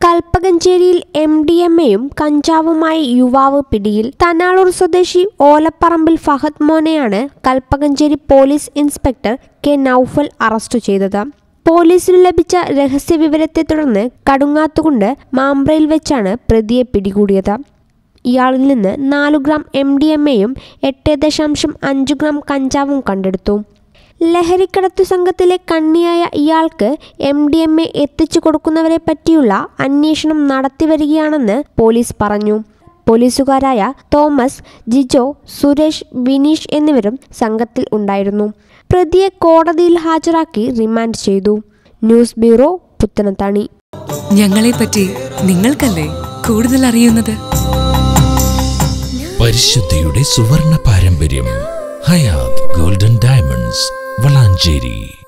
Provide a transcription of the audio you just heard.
കൽപ്പകഞ്ചേരിയിൽ M D M എയും കഞ്ചാവുമായി യുവാവ് പിടിയിൽ തനാളൂർ സ്വദേശി ഓലപ്പറമ്പിൽ ഫഹദ് മോനെയാണ് Kalpakanchery police inspector K Noufal arrest ചെയ്തത് പോലീസിന് ലഭിച്ച രഹസ്യവിവരത്തെ തുടർന്ന് കടുങ്ങാത്തുകൊണ്ട് മാമ്പ്രയിൽ വെച്ചാണ് പ്രതിയെ പിടികൂടിയത് ഇയാളിൽ നിന്ന് നാലു ഗ്രാം എം ഡി എം എയും എട്ട് ദശാംശം അഞ്ച് ഗ്രാം കഞ്ചാവും കണ്ടെടുത്തു ലഹരിക്കടത്തു സംഘത്തിലെ കണ്ണിയായ ഇയാൾക്ക് എം ഡി എം എ എത്തിച്ചു കൊടുക്കുന്നവരെ പറ്റിയുള്ള അന്വേഷണം നടത്തിവരികയാണെന്ന് പോലീസ് പറഞ്ഞു പോലീസുകാരായ തോമസ് ജിജോ സുരേഷ് വിനീഷ് എന്നിവരും സംഘത്തിൽ ഉണ്ടായിരുന്നു പ്രതിയെ കോടതിയിൽ ഹാജരാക്കി റിമാൻഡ് ചെയ്തു ന്യൂസ് ബ്യൂറോ പുത്തനത്താണി ഞങ്ങളെപ്പറ്റി നിങ്ങൾക്കല്ലേ കൂടുതൽ അറിയുന്നത് പരിശുദ്ധിയുടെ സുവർണ പാരമ്പര്യം ഹയാത് ഗോൾഡൻ ഡയമണ്ട്സ് വളാഞ്ചേരി